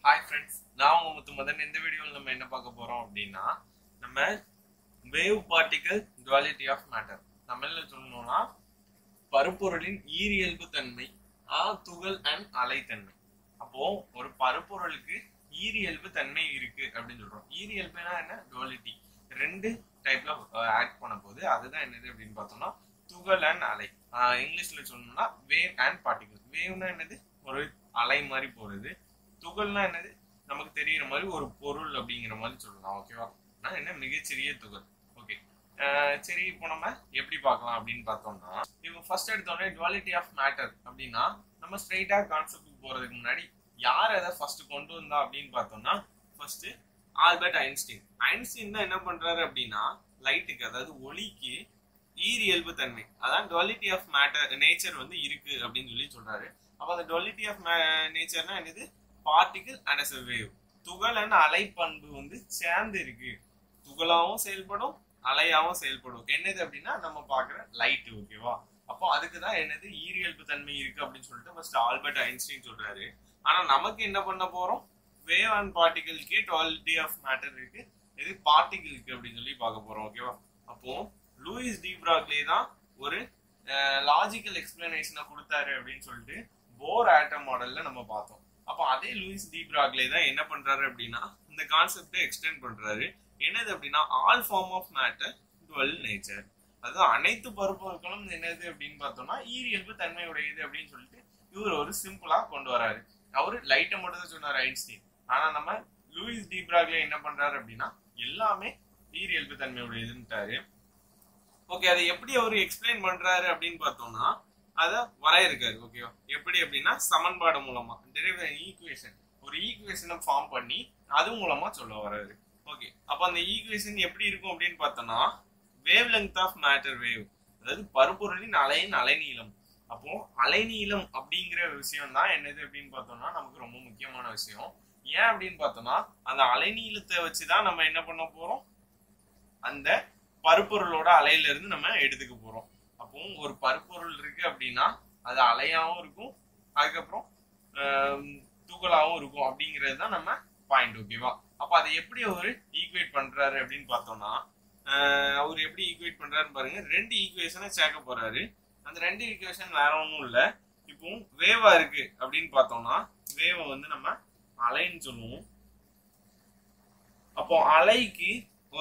hi friends நான் உங்க முத்து மதன் இந்த வீடியோவில் நம்ம என்ன பார்க்க போறோம் அப்படின்னா நம்ம wave particle duality of matter தமிழ்ல சொல்லணும்னா பருப்பொருளின் ஈரியல்பு தன்மை ஆ துகள் அண்ட் அலைத்தன்மை அப்போ ஒரு பருப்பொருளுக்கு ஈரியல்பு தன்மை இருக்கு அப்படின்னு சொல்றோம் ஈரியல்புனா என்ன duality ரெண்டு டைப்ல ஆக்ட் பண்ண போது அதுதான் என்னது அப்படின்னு பார்த்தோம்னா துகள் அண்ட் அலை ஆஹ் இங்கிலீஷ்ல சொல்லணும்னா வேவ் அண்ட் பார்ட்டிகல் வேவ்னா என்னது ஒரு அலை மாதிரி போறது துகள்னா என்னது நமக்கு தெரியுற மாதிரி ஒரு பொருள் அப்படிங்கிற மாதிரி சொல்லலாம் ஓகேவா நான் என்ன மிகச்சிறிய துகள் ஓகே சரி இப்போ நம்ம எப்படி பார்க்கலாம் அப்படின்னு பார்த்தோம்னா இப்போ ஃபர்ஸ்ட் எடுத்தோடனே duality ஆஃப் மேட்டர் அப்படின்னா நம்ம ஸ்ட்ரைட்டா கான்செப்ட் போறதுக்கு முன்னாடி யார் அதை ஃபர்ஸ்ட் கொண்டு வந்தா அப்படின்னு பார்த்தோம்னா ஃபர்ஸ்ட் ஆல்பர்ட் ஐன்ஸ்டீன் ஐன்ஸ்டீன் தான் என்ன பண்றாரு அப்படின்னா லைட்டுக்கு அதாவது ஒளிக்கு ஈரியல்பு தன்மை அதான் duality ஆஃப் மேட்டர் நேச்சர் வந்து இருக்கு அப்படின்னு சொல்லி சொல்றாரு அப்ப அந்த duality ஆஃப் நேச்சர்னா என்னது பார்ட்டிகிள் அண்ட் அஸ் வேவ் துகள் அண்ட் அலை பண்பு வந்து சேர்ந்து இருக்கு துகளாவும் செயல்படும் அலையாவும் செயல்படும் என்னது அப்படின்னா நம்ம பாக்குற லைட் ஓகேவா அப்போ அதுக்கு தான் என்னது ஈரியல்பு தன்மை இருக்கு அப்படின்னு சொல்லிட்டு ஃபர்ஸ்ட் ஆல்பர்ட் ஐன்ஸ்டீன் சொல்றாரு ஆனா நமக்கு என்ன பண்ண போறோம் வேவ் அண்ட் பார்ட்டிகிள்க்கே duality ஆஃப் மேட்டர் இருக்கு இது பார்ட்டிகிளுக்கு அப்படின்னு சொல்லி பார்க்க போறோம் ஓகேவா அப்போ லூயிஸ் டி பிராக்லே தான் ஒரு லாஜிக்கல் எக்ஸ்பிளனேஷனை கொடுத்தாரு அப்படின்னு சொல்லிட்டு போர் ஆட்டம் மாடல்ல நம்ம பார்த்தோம் அப்போ அதே லூயிஸ் டி பிராக்லே தான் என்ன பண்றாரு அப்படின்னா இந்த கான்செப்டை எக்ஸ்டெண்ட் பண்றாரு என்னது அப்படின்னா all form of matter dual nature அதாவது அனைத்து பருப்பொருட்களும் என்னது அப்படின்னு பார்த்தோம்னா ஈரியல்பு தன்மை உடையது அப்படின்னு சொல்லிட்டு இவர் ஒரு சிம்பிளா கொண்டு வராரு அவரு லைட்டை மட்டும் தான் சொன்னார் ஐன்ஸ்டீன் ஆனா நம்ம லூயிஸ் டி பிராக்லே என்ன பண்றாரு அப்படின்னா எல்லாமே ஈரியல்பு தன்மை உடையதுன்ட்டாரு ஓகே அதை எப்படி அவர் எக்ஸ்பிளைன் பண்றாரு அப்படின்னு பார்த்தோம்னா அதை வரையறுக்காரு ஓகேவா எப்படி அப்படின்னா சமன்பாடு மூலமா டெரிவ் ஈக்குவேஷன் ஒரு ஈக்குவேஷனை ஃபார்ம் பண்ணி அது மூலமா சொல்ல வர்றாரு ஓகே அப்ப அந்த ஈக்குவேஷன் எப்படி இருக்கும் அப்படின்னு பார்த்தோம்னா wavelength of matter wave அதாவது பருப்பொருளின் அலையின் அலைநீளம் அப்போ அலைநீளம் அப்படிங்கிற விஷயம் தான் என்னது அப்படின்னு பார்த்தோம்னா நமக்கு ரொம்ப முக்கியமான விஷயம் ஏன் அப்படின்னு பார்த்தோம்னா அந்த அலைநீளத்தை வச்சுதான் நம்ம என்ன பண்ண போறோம் அந்த பருப்பொருளோட அலையில இருந்து நம்ம எடுத்துக்க போறோம் அப்போ ஒரு பருப்பொருள் இருக்கு அப்படின்னா அது அலையாவும் இருக்கும் அதுக்கப்புறம் துகளாவும் இருக்கும் அப்படிங்கிறது தான் நம்ம பாயிண்ட் ஓகேவா அப்ப அதை எப்படி அவரு ஈக்குவேட் பண்றாரு அப்படின்னு பார்த்தோம்னா அவர் எப்படி ஈக்குவேட் பண்றாருன்னு பாருங்க ரெண்டு ஈக்குவேஷனை சேர்க்க போறாரு அந்த ரெண்டு ஈக்குவேஷன் வேற ஒன்றும் இல்லை இப்போ வேவா இருக்கு அப்படின்னு பார்த்தோம்னா வேவை வந்து நம்ம அலைன்னு சொல்லுவோம் அப்போ அலைக்கு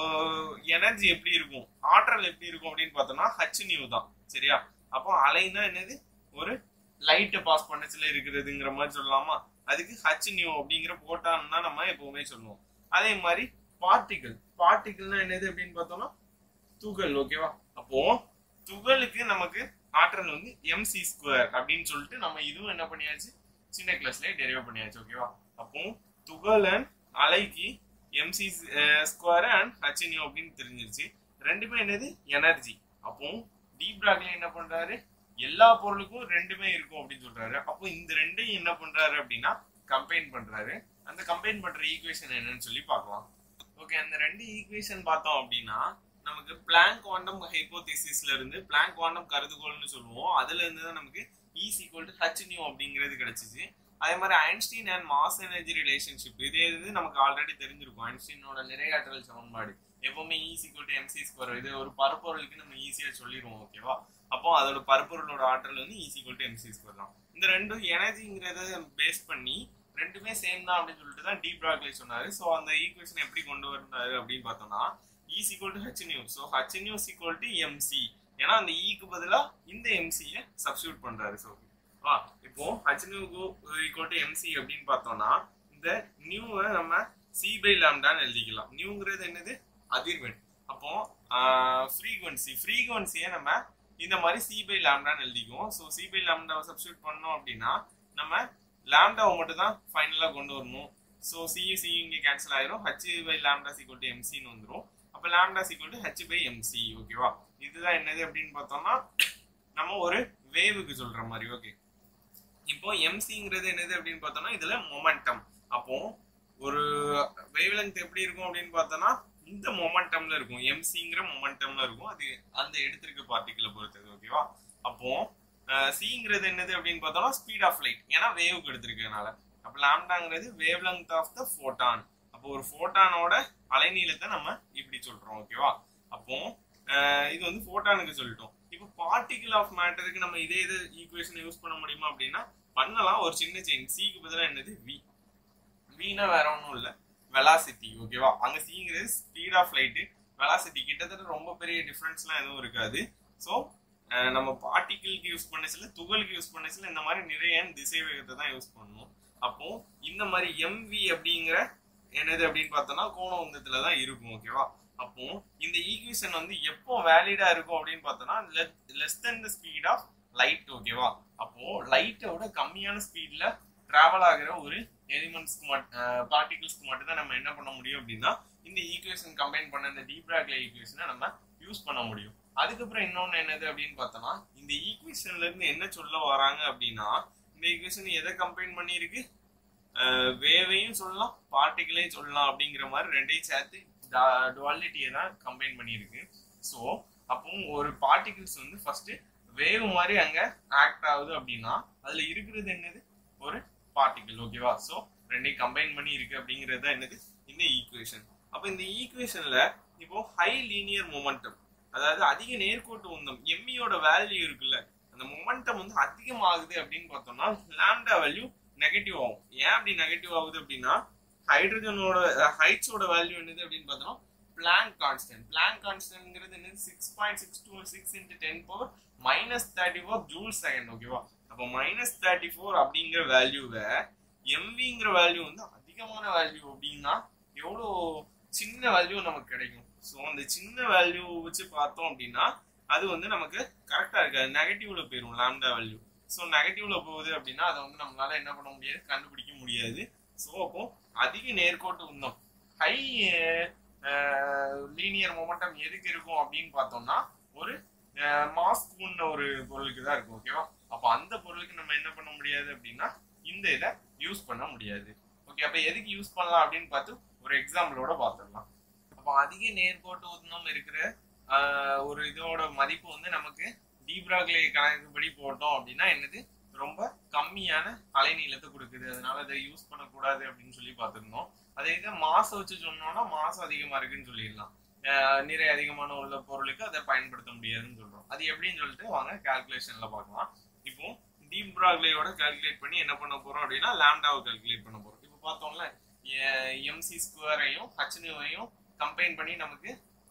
எனர்ஜி எப்படி இருக்கும் ஆற்றல் எப்படி இருக்கும் அப்படின்னு பார்த்தோம்னா ஹச் நியூ தான் சரியா அப்போ அலைனா என்னது ஒரு லைட்டை பாஸ் பண்ணச்சுல இருக்கிறதுங்கிற மாதிரி சொல்லலாமா அதுக்கு ஹச் நியூ அப்படிங்கிற போட்டான் தான் நம்ம எப்பவுமே சொல்லுவோம் அதே மாதிரி பார்ட்டிகிள் பார்ட்டிகிள்னா என்னது அப்படின்னு பார்த்தோம்னா துகள் ஓகேவா அப்போ துகளுக்கு நமக்கு ஆற்றல் வந்து எம்சி ஸ்கொயர் அப்படின்னு சொல்லிட்டு நம்ம இதுவும் என்ன பண்ணியாச்சு சின்ன கிளாஸ்லயே டெரிவ் பண்ணியாச்சு ஓகேவா அப்போ துகளன் அலைக்கு எம்சி ஸ்கொயர் அண்ட் ஹச்என்யூ அப்படின்னு தெரிஞ்சிருச்சு ரெண்டுமே என்னது எனர்ஜி அப்போ டீப் டாக்ல என்ன பண்றாரு எல்லா பொருளுக்கும் ரெண்டுமே இருக்கும் அப்படின்னு சொல்றாரு அப்போ இந்த ரெண்டையும் என்ன பண்றாரு அப்படின்னா கம்பைன் பண்றாரு அந்த கம்பைன் பண்ற ஈக்குவேஷன் என்னன்னு சொல்லி பார்க்கலாம் ஓகே அந்த ரெண்டு ஈக்குவேஷன் பார்த்தோம் அப்படின்னா நமக்கு பிளாங்க் குவாண்டம் ஹைப்போதிசிஸ்ல இருந்து பிளாங்க் குவாண்டம் கருதுகோள்னு சொல்லுவோம் அதுல இருந்து தான் நமக்கு E is equal to h nu அப்படிங்கிறது கிடைச்சிச்சு அதே மாதிரி Einstein and mass energy relationship இதே இது நமக்கு ஆல்ரெடி தெரிஞ்சிருக்கும் ஐன்ஸ்டீனோட நிறையாற்றல் சமன்பாடு எப்பவுமே E is equal to M C square இது ஒரு பருப்பொருளுக்கு நம்ம ஈஸியா சொல்லிடுவோம் ஓகேவா அப்போ அதோட பருப்பொருளோட ஆற்றல் வந்து E is equal to M C square தான் இந்த ரெண்டும் எனர்ஜிங்கிறத பேஸ் பண்ணி ரெண்டுமே சேம் தான் அப்படின்னு சொல்லிட்டு தான் டீப் ராக்லே சொன்னாரு ஸோ அந்த ஈக்குவேஷன் எப்படி கொண்டு வந்தாரு அப்படின்னு பார்த்தோம்னா E is equal to h nu so h nu equal to M C ஏன்னா அந்த ஈக்கு பதிலா இந்த எம்சியை சப்ஸ்டியூட் பண்றாரு ஸோ வா இப்போ h nu equal to M C அப்படின்னு பார்த்தோம்னா இந்த நியூவை நம்ம சி பை லாம்டான்னு எழுதிக்கலாம் நியூங்கிறது என்னது அதிர்வெண் அப்போ ஃப்ரீக்வன்சி ஃப்ரீக்வன்சியை நம்ம இந்த மாதிரி சி பை லாம்டான்னு எழுதிக்குவோம் ஸோ சி பை லாம்டாவை சப்ஸ்டியூட் பண்ணோம் அப்படின்னா நம்ம லாம்டாவை மட்டும் தான் ஃபைனலாக கொண்டு வரணும் ஸோ சி சி இங்கே கேன்சல் ஆயிரும் h by lambda is equal to எம்சின்னு வந்துடும் அப்போ lambda is equal to h by M C ஓகேவா இதுதான் என்னது அப்படின்னு பார்த்தோம்னா நம்ம ஒரு வேவுக்கு சொல்ற மாதிரி ஓகே இப்போ எம்சிங்கிறது என்னது அப்படின்னு பார்த்தோம்னா இதுல மொமெண்டம் அப்போ ஒரு வேவ் லெங்த் எப்படி இருக்கும் அப்படின்னு பார்த்தோம்னா இந்த மொமெண்டம்ல இருக்கும் எம்சிங்கிற மொமெண்டம்ல இருக்கும் அது அந்த எடுத்திருக்க பார்ட்டிகளை பொறுத்தது ஓகேவா அப்போ சிங்கிறது என்னது அப்படின்னு பார்த்தோம்னா ஸ்பீட் ஆஃப் லைட் ஏன்னா வேவுக்கு எடுத்திருக்கனால அப்ப லாம்டாங்கிறது wavelength of the photon அப்போ ஒரு ஃபோட்டானோட அலைநீளத்தை நம்ம இப்படி சொல்றோம் ஓகேவா அப்போ அஹ், இது வந்து ஃபோட்டானுக்கு சொல்லிட்டோம் இப்போ பார்ட்டிகிள் ஆஃப் மேட்டருக்கு நம்ம இதே இது ஈக்குவேஷன் யூஸ் பண்ண முடியுமா அப்படின்னா பண்ணலாம் ஒரு சின்ன செயின் சிக்கு பதிலாக என்னது வி வினா வேற ஒன்றும் இல்லை வெலாசிட்டி ஓகேவா அங்க சிங்கிறது ஸ்பீட் ஆஃப் லைட்டு வெலாசிட்டி கிட்டத்தட்ட ரொம்ப பெரிய டிஃப்ரென்ஸ்லாம் எதுவும் இருக்காது ஸோ நம்ம பார்ட்டிகிளுக்கு யூஸ் பண்ணச்சில துகளுக்கு யூஸ் பண்ணச்சில இந்த மாதிரி நிறைய திசை வேகத்தை தான் யூஸ் பண்ணணும் அப்போ இந்த மாதிரி எம்வி அப்படிங்கிற என்னது அப்படின்னு பார்த்தோம்னா கோண உந்தத்துல தான் இருக்கும் ஓகேவா அப்போ இந்த ஈக்குவேஷன் வந்து எப்போ வேலிடா இருக்கும் அப்படின்னு பார்த்தோம்னா less than the speed of light ஓகேவா அப்போ லைட்டோட கம்மியான ஸ்பீட்ல டிராவல் ஆகிற ஒரு எலிமெண்ட்ஸ்க்கு மட்டும் பார்ட்டிகிள்ஸ்க்கு மட்டும் தான் நம்ம என்ன பண்ண முடியும் அப்படின்னா இந்த ஈக்குவேஷன் கம்பைன் பண்ண இந்த டீப்ராக்ல ஈக்குவேஷனை நம்ம யூஸ் பண்ண முடியும் அதுக்கப்புறம் இன்னொன்னு என்னது அப்படின்னு பார்த்தோம்னா இந்த ஈக்குவேஷன்ல இருந்து என்ன சொல்ல வராங்க அப்படின்னா இந்த ஈக்குவேஷன் எதை கம்பைன் பண்ணியிருக்கு வேவையும் சொல்லலாம் பார்ட்டிகளையும் சொல்லலாம் அப்படிங்கிற மாதிரி ரெண்டையும் சேர்த்து டுவாலிட்டியை தான் கம்பைன் பண்ணியிருக்கு ஸோ அப்போ ஒரு பார்ட்டிகிள்ஸ் வந்து ஃபர்ஸ்ட் வேவ் மாதிரி அங்க ஆக்ட் ஆகுது அப்படின்னா அதுல இருக்கிறது என்னது ஒரு பார்ட்டிகிள் ஓகேவா ஸோ ரெண்டையும் கம்பைன் பண்ணி இருக்கு அப்படிங்கிறது தான் என்னது இந்த ஈக்குவேஷன் அப்போ இந்த ஈக்குவேஷன்ல இப்போ ஹை லீனியர் மொமெண்டம் அதாவது அதிக நேர்கோட்டு உந்தம் எம்மியோட வேல்யூ இருக்குல்ல அந்த மொமெண்டம் வந்து அதிகமாகுது அப்படின்னு பார்த்தோம்னா லாம்டா வேல்யூ நெகட்டிவ் ஆகும் ஏன் அப்படி நெகட்டிவ் ஆகுது அப்படின்னா ஹைட்ரஜனோட ஹைட்ஸோட வேல்யூ என்னது அப்படின்னு பார்த்தோம்னா பிளாங்க் கான்ஸ்டன்ட் பிளாங்க் கான்ஸ்டன்ட்ங்கிறது என்னது six point six two six into ten power minus thirty four joule second ஓகேவா அப்போ மைனஸ் தேர்ட்டி ஃபோர் அப்படிங்கிற வேல்யூவை எம்விங்கிற வேல்யூ வந்து அதிகமான வேல்யூ அப்படின்னா எவ்வளோ சின்ன வேல்யூ நமக்கு கிடைக்கும் ஸோ அந்த சின்ன வேல்யூ வச்சு பார்த்தோம் அப்படின்னா அது வந்து நமக்கு கரெக்டாக இருக்காது நெகட்டிவ்ல போயிடும் லாம்டா வேல்யூ ஸோ நெகட்டிவ்ல போகுது அப்படின்னா அதை வந்து நம்மளால என்ன பண்ண முடியாது கண்டுபிடிக்க முடியாது ஸோ அப்போ அதிக நேர்கோட்டு உந்தம் ஹை லீனியர் மொமெண்டம் எதுக்கு இருக்கும் அப்படின்னு பார்த்தோம்னா ஒரு மாஸ்க் உண்ண ஒரு பொருளுக்கு தான் இருக்கும் ஓகேவா அப்போ அந்த பொருளுக்கு நம்ம என்ன பண்ண முடியாது அப்படின்னா இந்த இதை யூஸ் பண்ண முடியாது ஓகே அப்போ எதுக்கு யூஸ் பண்ணலாம் அப்படின்னு பார்த்து ஒரு எக்ஸாம்பிளோட பார்த்துடலாம் அப்போ அதிக நேர்கோட்டு உந்தம் இருக்கிற ஆஹ், ஒரு இதோட மதிப்பு வந்து நமக்கு டீப்ராக்லே கணக்குப்படி போட்டோம் அப்படின்னா என்னது ரொம்ப கம்மியான அலைநீளத்தை கொடுக்குது அதனால அதை யூஸ் பண்ணக்கூடாது அப்படின்னு சொல்லி பார்த்துருந்தோம் அதே இது மாசம் வச்சு சொன்னோம்னா மாசம் அதிகமா இருக்குன்னு சொல்லிடலாம் ஆஹ் நிறை அதிகமான உள்ள பொருளுக்கு அதை பயன்படுத்த முடியாதுன்னு சொல்றோம் அது எப்படின்னு சொல்லிட்டு வாங்க கால்குலேஷன்ல பார்க்கலாம் இப்போ டீப் ப்ராக்லேயோட கால்குலேட் பண்ணி என்ன பண்ண போறோம் அப்படின்னா லாம்டாவை கால்குலேட் பண்ண போறோம் இப்போ பார்த்தோம்ல எம்சி ஸ்கொயரையும் ஹச்னுவையும் கம்பைன் பண்ணி நமக்கு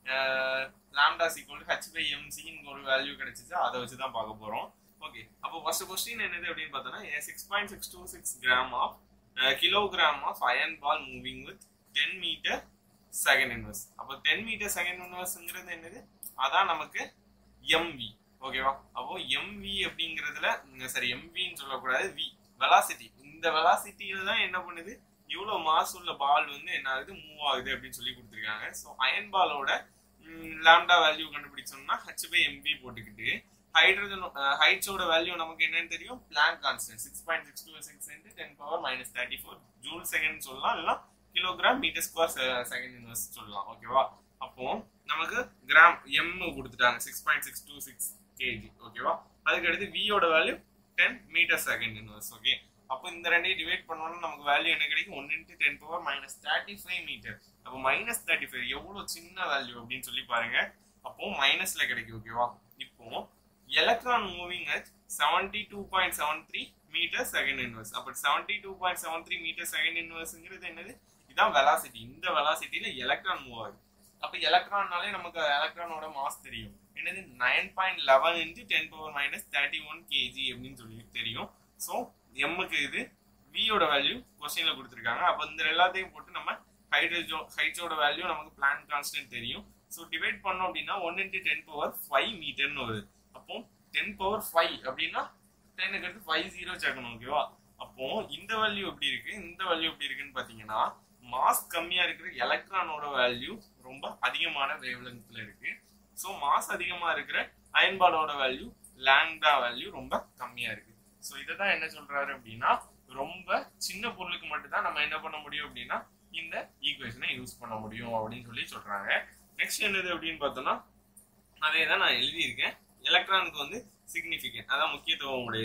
லாம்டா சீக்வல் ஹச் பை எம்சின்னு ஒரு வேல்யூ கிடைச்சிச்சு அதை வச்சு தான் பார்க்க போறோம் ஓகே அப்போ ஃபர்ஸ்ட் கொஸ்டின் என்னது அப்படின்னு பார்த்தோம்னா six point six two six gram of kilogram of iron ball moving with ten metre second inverse அப்போ டென் மீட்டர் செகண்ட் இன்வெர்ஸ்ங்கிறது என்னது அதான் நமக்கு எம்வி ஓகேவா அப்போ எம்வி அப்படிங்கிறதுல சரி எம்வின்னு சொல்லக்கூடாது வி வெலாசிட்டி இந்த வெலாசிட்டியில தான் என்ன பண்ணுது இவ்வளவு மாஸ் உள்ள பால் வந்து என்ன ஆகுது மூவ் ஆகுது அப்படின்னு சொல்லி கொடுத்துருக்காங்க ஸோ அயன் பாலோட லாம்டா வேல்யூ கண்டுபிடிச்சோம்னா ஹச் பை எம்வி போட்டுக்கிட்டு ஹைட்ரஜன் ஹைட்ஸோட வேல்யூ நமக்கு என்னன்னு தெரியும் Planck constant six point six two six into ten power minus thirty four joule second சொல்லலாம் இல்லைனா kilogram metre square second inverse சொல்லலாம் ஓகேவா அப்போ நமக்கு கிராம் எம் கொடுத்துட்டாங்க six point six two six KG ஓகேவா அதுக்கு அடுத்து வியோட value ten metre second inverse okay அப்போ இந்த ரெண்டையும் டிவைட் பண்ணோம்னா நமக்கு வேல்யூ என்ன கிடைக்கும் one into ten power minus thirty five metre அப்போ மைனஸ் தேர்ட்டி ஃபைவ் எவ்வளோ சின்ன வேல்யூ அப்படின்னு சொல்லி பாருங்க அப்போ மைனஸ்ல கிடைக்கும் ஓகேவா இப்போ electron moving at seventy two point seven three metre second inverse அப்போ seventy two point seven three metre second இன்வெர்ஸ்ங்கிறது என்னது இதான் வெலாசிட்டி இந்த வெலாசிட்டியில எலக்ட்ரான் மூவ் ஆகுது அப்ப எலக்ட்ரான்னாலே நமக்கு எலக்ட்ரானோட மாஸ் தெரியும் என்னது nine point eleven into ten power minus thirty one KG அப்படின்னு சொல்லி தெரியும் ஸோ எம்முக்கு இது வியோட வேல்யூ கொஸ்டின்ல கொடுத்துருக்காங்க அப்போ இந்த எல்லாத்தையும் போட்டு நம்ம ஹைட்ரஜோ ஹைட்ஸோட வேல்யூ நமக்கு பிளான் கான்ஸ்டன்ட் தெரியும் ஸோ டிவைட் பண்ணோம் அப்படின்னா one into ten power five மீட்டர்னு வருது அப்போ டென் பவர் ஃபைவ் அப்படின்னா டென்னுக்கு அடுத்து ஃபைவ் ஜீரோ சேர்க்கணும் ஓகேவா அப்போ இந்த வேல்யூ எப்படி இருக்கு இந்த வேல்யூ எப்படி இருக்குன்னு பாத்தீங்கன்னா மாஸ் கம்மியா இருக்கிற எலக்ட்ரானோட வேல்யூ ரொம்ப அதிகமான வேவ்லெங்த்ல இருக்கு ஸோ மாஸ் அதிகமா இருக்கிற அயன்பாலோட வேல்யூ லாம்டா வேல்யூ ரொம்ப கம்மியா இருக்கு ஸோ இதை தான் என்ன சொல்றாரு அப்படின்னா ரொம்ப சின்ன பொருளுக்கு மட்டும் தான் நம்ம என்ன பண்ண முடியும் அப்படின்னா இந்த ஈக்குவேஷனை யூஸ் பண்ண முடியும் அப்படின்னு சொல்லி சொல்றாங்க நெக்ஸ்ட் என்னது அப்படின்னு பார்த்தோம்னா அதே தான் நான் எழுதியிருக்கேன் எலக்ட்ரானுக்கு வந்து சிக்னிஃபிகன்ட் அதான் முக்கியத்துவம் உடையது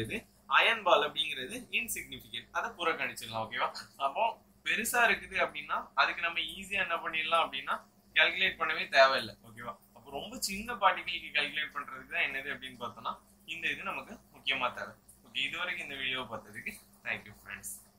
அயன் பால் அப்படிங்கிறது இன்சிக்னிஃபிகண்ட் அதை புறக்கணிச்சிடலாம் ஓகேவா அப்போ பெருசா இருக்குது அப்படின்னா அதுக்கு நம்ம ஈஸியா என்ன பண்ணிடலாம் அப்படின்னா கால்குலேட் பண்ணவே தேவையில்லை ஓகேவா அப்போ ரொம்ப சின்ன பார்ட்டிகளுக்கு கால்குலேட் பண்றதுக்கு தான் என்னது அப்படின்னு பார்த்தோம்னா இந்த இது நமக்கு முக்கியமா தேவை ஓகே இது வரைக்கும் இந்த வீடியோ பார்த்ததுக்கு தேங்க்யூ ஃப்ரெண்ட்ஸ்